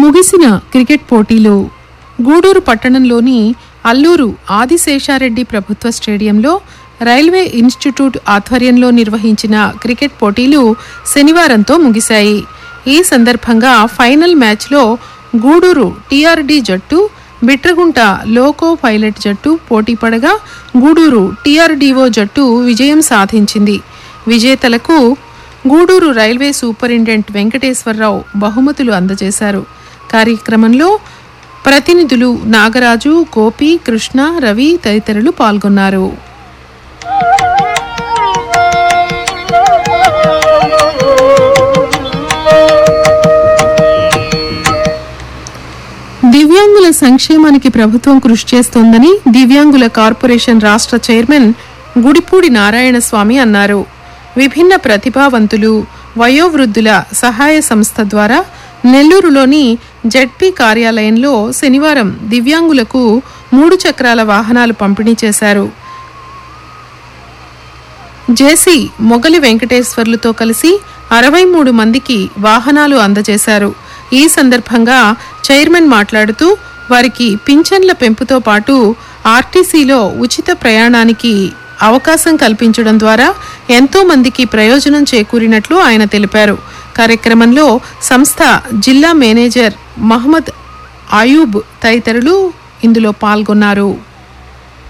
ముగిసిన క్రికెట్ పోటీలు గూడూరు పట్టణంలోని అల్లూరు ఆదిశేషారెడ్డి ప్రభుత్వ స్టేడియంలో రైల్వే ఇన్స్టిట్యూట్ ఆధ్వర్యంలో నిర్వహించిన క్రికెట్ పోటీలు శనివారంతో ముగిశాయి ఈ సందర్భంగా ఫైనల్ మ్యాచ్లో గూడూరు టీఆర్డీ జట్టు బిట్రగుంట లోకో పైలట్ జట్టు పోటీ పడగా గూడూరు టీఆర్డీఓ జట్టు విజయం సాధించింది విజేతలకు గూడూరు రైల్వే సూపరింటెండెంట్ వెంకటేశ్వరరావు బహుమతులు అందజేశారు కార్యక్రమంలో ప్రతినిధులు నాగరాజు గోపి కృష్ణ రవి తదితరులు పాల్గొన్నారు దివ్యాంగుల సంక్షేమానికి ప్రభుత్వం కృషి చేస్తోందని దివ్యాంగుల కార్పొరేషన్ రాష్ట్ర చైర్మన్ గుడిపూడి నారాయణ స్వామి అన్నారు విభిన్న ప్రతిభావంతులు వయోవృద్ధుల సహాయ సంస్థ ద్వారా నెల్లూరులోని జడ్పీ కార్యాలయంలో శనివారం దివ్యాంగులకు మూడు చక్రాల వాహనాలు పంపిణీ చేశారు జేసీ మొగలి వెంకటేశ్వర్లతో కలిసి అరవై మూడు మందికి వాహనాలు అందజేశారు ఈ సందర్భంగా చైర్మన్ మాట్లాడుతూ వారికి పింఛన్ల పెంపుతో పాటు ఆర్టీసీలో ఉచిత ప్రయాణానికి అవకాశం కల్పించడం ద్వారా ఎంతో మందికి ప్రయోజనం చేకూరినట్లు ఆయన తెలిపారు కార్యక్రమంలో సంస్థ జిల్లా మేనేజర్ మహమ్మద్ అయూబ్ తదితరులు ఇందులో పాల్గొన్నారు